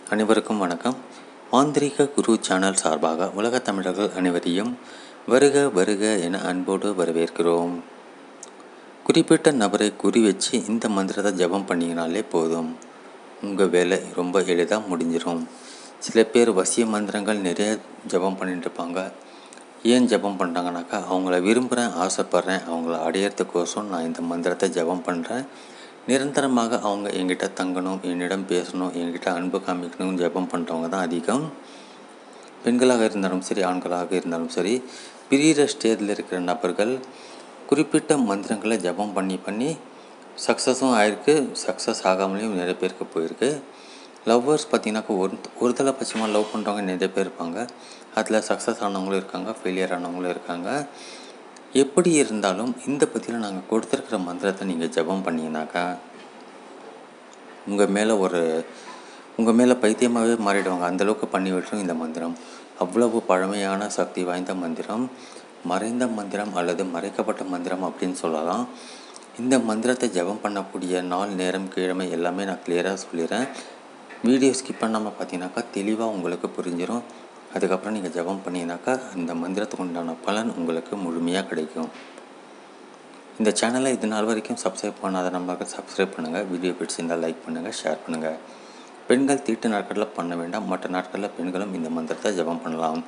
அனைவருக்கும் வணக்கம் மாந்திரீக குரு சேனல் சார்பாக உலகத் தமிழர்கள் அனைவரையும் வருக வருக என அன்போடு வரவேற்கிறோம் குறிப்பிட்ட நபரை குறி வச்சு இந்த மந்திரத்தை ஜெபம் பண்ணிங்கனாலே போதும் உங்கள் வேலை ரொம்ப எளிதாக முடிஞ்சிடும் சில பேர் வசிய மந்திரங்கள் நிறைய ஜெபம் பண்ணிட்டு இருப்பாங்க ஏன் ஜெபம் பண்ணுறாங்கனாக்கா அவங்கள விரும்புகிறேன் ஆசைப்பட்றேன் அவங்கள அடையிறதுக்கோசம் நான் இந்த மந்திரத்தை ஜெபம் பண்ணுறேன் நிரந்தரமாக அவங்க என்கிட்ட தங்கணும் என்னிடம் பேசணும் என்கிட்ட அன்பு காமிக்கணும் ஜெபம் பண்ணுறவங்க தான் அதிகம் பெண்களாக இருந்தாலும் சரி ஆண்களாக இருந்தாலும் சரி பிரியிற ஸ்டேஜில் இருக்கிற நபர்கள் குறிப்பிட்ட மந்திரங்களை ஜெபம் பண்ணி பண்ணி சக்ஸஸும் ஆயிருக்கு சக்ஸஸ் ஆகாமலேயும் நிறைய பேருக்கு போயிருக்கு லவ்வர்ஸ் பார்த்தீங்கன்னாக்கா ஒரு ஒரு தலைப்பட்சமாக லவ் பண்ணுறவங்க நிறைய பேர் இருப்பாங்க அதில் சக்ஸஸ் ஆனவங்களும் இருக்காங்க ஃபெயிலியர் ஆனவங்களும் இருக்காங்க எப்படி இருந்தாலும் இந்த பற்றியில் நாங்கள் கொடுத்துருக்கிற மந்திரத்தை நீங்கள் ஜெபம் பண்ணிங்கனாக்கா உங்கள் மேலே ஒரு உங்கள் மேலே பைத்தியமாகவே மாறிடுவாங்க அந்தளவுக்கு பண்ணி விட்டுரும் இந்த மந்திரம் அவ்வளவு பழமையான சக்தி வாய்ந்த மந்திரம் மறைந்த மந்திரம் அல்லது மறைக்கப்பட்ட மந்திரம் அப்படின்னு சொல்லலாம் இந்த மந்திரத்தை ஜெபம் பண்ணக்கூடிய நாள் நேரம் கிழமை எல்லாமே நான் கிளியராக சொல்லிடுறேன் வீடியோ ஸ்கிப் பண்ணாமல் பார்த்தீங்கன்னாக்கா தெளிவாக உங்களுக்கு புரிஞ்சிடும் அதுக்கப்புறம் நீங்கள் ஜெபம் பண்ணிங்கனாக்கா அந்த மந்திரத்துக்கு உண்டான பலன் உங்களுக்கு முழுமையாக கிடைக்கும் இந்த சேனலை இது நாள் வரைக்கும் சப்ஸ்கிரைப் பண்ணாத நம்மளுக்கு சப்ஸ்கிரைப் பண்ணுங்கள் வீடியோ பிடிச்சிருந்தால் லைக் பண்ணுங்கள் ஷேர் பண்ணுங்கள் பெண்கள் தீட்டு நாட்களில் பண்ண வேண்டாம் மற்ற நாட்களில் பெண்களும் இந்த மந்திரத்தை ஜெபம் பண்ணலாம்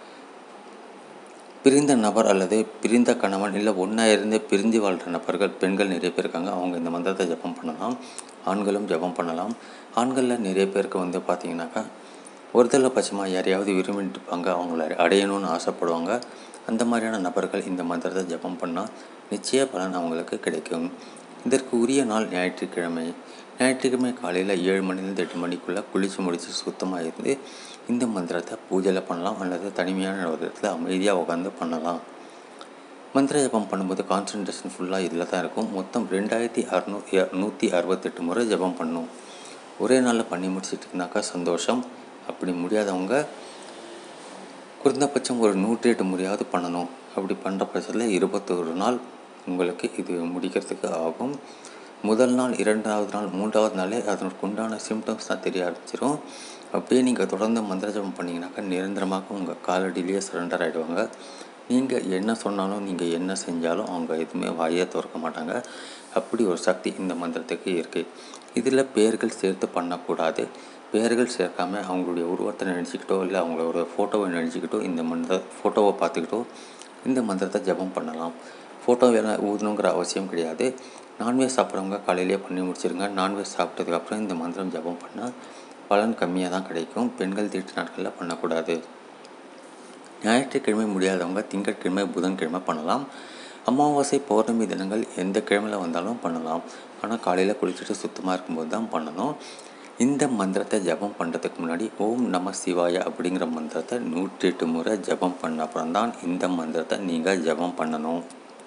பிரிந்த நபர் அல்லது பிரிந்த கணவன் இல்லை ஒன்றா இருந்து பிரிஞ்சு வாழ்கிற நபர்கள் பெண்கள் நிறைய பேர் இருக்காங்க அவங்க இந்த மந்திரத்தை ஜெபம் பண்ணலாம் ஆண்களும் ஜெபம் பண்ணலாம் ஆண்களில் நிறைய பேருக்கு வந்து பார்த்தீங்கன்னாக்கா ஒருதலை பட்சமாக யாரையாவது விரும்பிட்டு இருப்பாங்க அவங்கள அடையணும்னு ஆசைப்படுவாங்க அந்த மாதிரியான நபர்கள் இந்த மந்திரத்தை ஜெபம் பண்ணால் நிச்சய பலன் அவங்களுக்கு கிடைக்கும் இதற்கு உரிய நாள் ஞாயிற்றுக்கிழமை ஞாயிற்றுக்கிழமை காலையில் ஏழு மணிலேருந்து எட்டு மணிக்குள்ளே குளித்து முடித்து சுத்தமாக இருந்து இந்த மந்திரத்தை பூஜையில் பண்ணலாம் அல்லது தனிமையான ஒரு இடத்துல அமைதியாக உட்காந்து பண்ணலாம் மந்திர ஜபம் பண்ணும்போது கான்சன்ட்ரேஷன் ஃபுல்லாக இதில் தான் இருக்கும் மொத்தம் ரெண்டாயிரத்தி அறநூ நூற்றி அறுபத்தெட்டு முறை ஜபம் பண்ணும் ஒரே நாளில் பண்ணி முடிச்சிட்டிங்கனாக்கா சந்தோஷம் அப்படி முடியாதவங்க குறைந்தபட்சம் ஒரு நூற்றி எட்டு முறையாவது பண்ணணும் அப்படி பண்ணுற பட்சத்தில் இருபத்தொரு நாள் உங்களுக்கு இது முடிக்கிறதுக்கு ஆகும் முதல் நாள் இரண்டாவது நாள் மூன்றாவது நாளே அதற்கு உண்டான சிம்டம்ஸ் தான் தெரிய ஆரம்பிச்சிடும் அப்படியே நீங்கள் தொடர்ந்து மந்திர ஜபம் பண்ணிங்கனாக்கா நிரந்தரமாக உங்கள் காலடியிலேயே சரண்டர் ஆகிடுவாங்க நீங்கள் என்ன சொன்னாலும் நீங்கள் என்ன செஞ்சாலும் அவங்க எதுவுமே வாயே திறக்க மாட்டாங்க அப்படி ஒரு சக்தி இந்த மந்திரத்துக்கு இருக்குது இதில் பேர்கள் சேர்த்து பண்ணக்கூடாது பேர்கள் சேர்க்காமல் அவங்களுடைய உருவத்தை நினச்சிக்கிட்டோ இல்லை அவங்களோட ஃபோட்டோவை நினச்சிக்கிட்டோ இந்த மந்திர ஃபோட்டோவை பார்த்துக்கிட்டோ இந்த மந்திரத்தை ஜபம் பண்ணலாம் ஃபோட்டோ வேலை ஊதணுங்கிற அவசியம் கிடையாது நான்வெஜ் சாப்பிட்றவங்க காலையிலேயே பண்ணி முடிச்சிருங்க நான்வெஜ் சாப்பிட்டதுக்கப்புறம் இந்த மந்திரம் ஜபம் பண்ணால் பலன் கம்மியாக தான் கிடைக்கும் பெண்கள் தீட்டு நாட்களில் பண்ணக்கூடாது ஞாயிற்றுக்கிழமை முடியாதவங்க திங்கட்கிழமை புதன்கிழமை பண்ணலாம் அமாவாசை பௌர்ணமி தினங்கள் எந்த கிழமையில் வந்தாலும் பண்ணலாம் ஆனால் காலையில் குளிச்சுட்டு சுத்தமாக இருக்கும்போது தான் பண்ணணும் இந்த மந்திரத்தை ஜபம் பண்ணுறதுக்கு முன்னாடி ஓம் நம சிவாய அப்படிங்கிற மந்திரத்தை நூற்றி எட்டு முறை ஜபம் பண்ண அப்புறம் தான் இந்த மந்திரத்தை நீங்கள் ஜபம் பண்ணணும்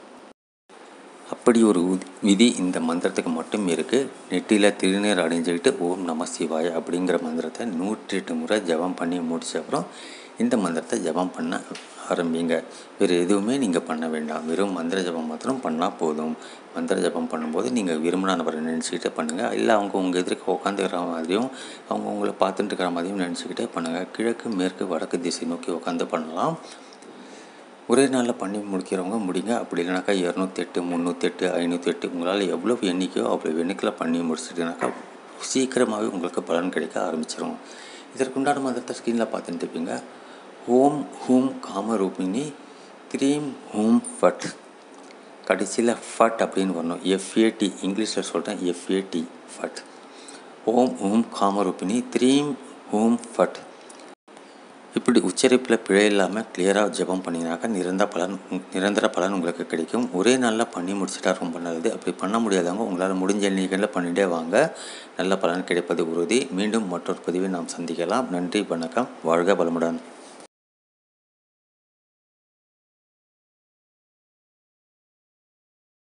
அப்படி ஒரு விதி இந்த மந்திரத்துக்கு மட்டும் இருக்குது நெட்டியில் திருநீர் அடைஞ்சிக்கிட்டு ஓம் நம சிவாய அப்படிங்கிற மந்திரத்தை நூற்றி எட்டு முறை ஜபம் பண்ணி முடிச்ச அப்புறம் இந்த மந்திரத்தை ஜபம் பண்ண ஆரம்பிங்க வேறு எதுவுமே நீங்கள் பண்ண வேண்டாம் வெறும் மந்திர ஜபம் மாத்திரம் பண்ணால் போதும் மந்திர ஜபம் பண்ணும்போது நீங்கள் விரும்பின நபரை நினச்சிக்கிட்டே பண்ணுங்கள் இல்லை அவங்க உங்கள் எதிர்க்க உட்காந்துக்கிற மாதிரியும் அவங்க உங்களை பார்த்துட்டு இருக்கிற மாதிரியும் நினச்சிக்கிட்டே பண்ணுங்கள் கிழக்கு மேற்கு வடக்கு திசை நோக்கி உட்காந்து பண்ணலாம் ஒரே நாளில் பண்ணி முடிக்கிறவங்க முடிங்க அப்படி இல்லைனாக்கா இரநூத்தி எட்டு முந்நூற்றி எட்டு ஐநூற்றி எட்டு உங்களால் எவ்வளோ எண்ணிக்கையோ அவ்வளோ எண்ணிக்கையில் பண்ணி முடிச்சிட்டிங்கனாக்கா சீக்கிரமாகவே உங்களுக்கு பலன் கிடைக்க ஆரம்பிச்சிடும் இதற்குண்டான மந்திரத்தை ஸ்க்ரீனில் பார்த்துட்டு இருப்பீங்க ஓம் ஹூம் காமரூபிணி க்ரீம் ஹூம் ஃபட் கடைசியில் ஃபட் அப்படின்னு வரணும் எஃப்ஏடி இங்கிலீஷில் சொல்கிறேன் எஃப்ஏடி ஃபட் ஓம் ஹூம் காமரூபிணி த்ரீம் ஹூம் ஃபட் இப்படி உச்சரிப்பில் பிழை இல்லாமல் கிளியராக ஜெபம் பண்ணிங்கனாக்கா நிரந்தர பலன் நிரந்தர பலன் உங்களுக்கு கிடைக்கும் ஒரே நாளில் பண்ணி முடிச்சிட்டா ரொம்ப நல்லது அப்படி பண்ண முடியாதவங்க உங்களால் முடிஞ்ச எண்ணிக்கையில் பண்ணிகிட்டே வாங்க நல்ல பலன் கிடைப்பது உறுதி மீண்டும் மற்றொரு பதிவை நாம் சந்திக்கலாம் நன்றி வணக்கம் வாழ்க பலமுடன்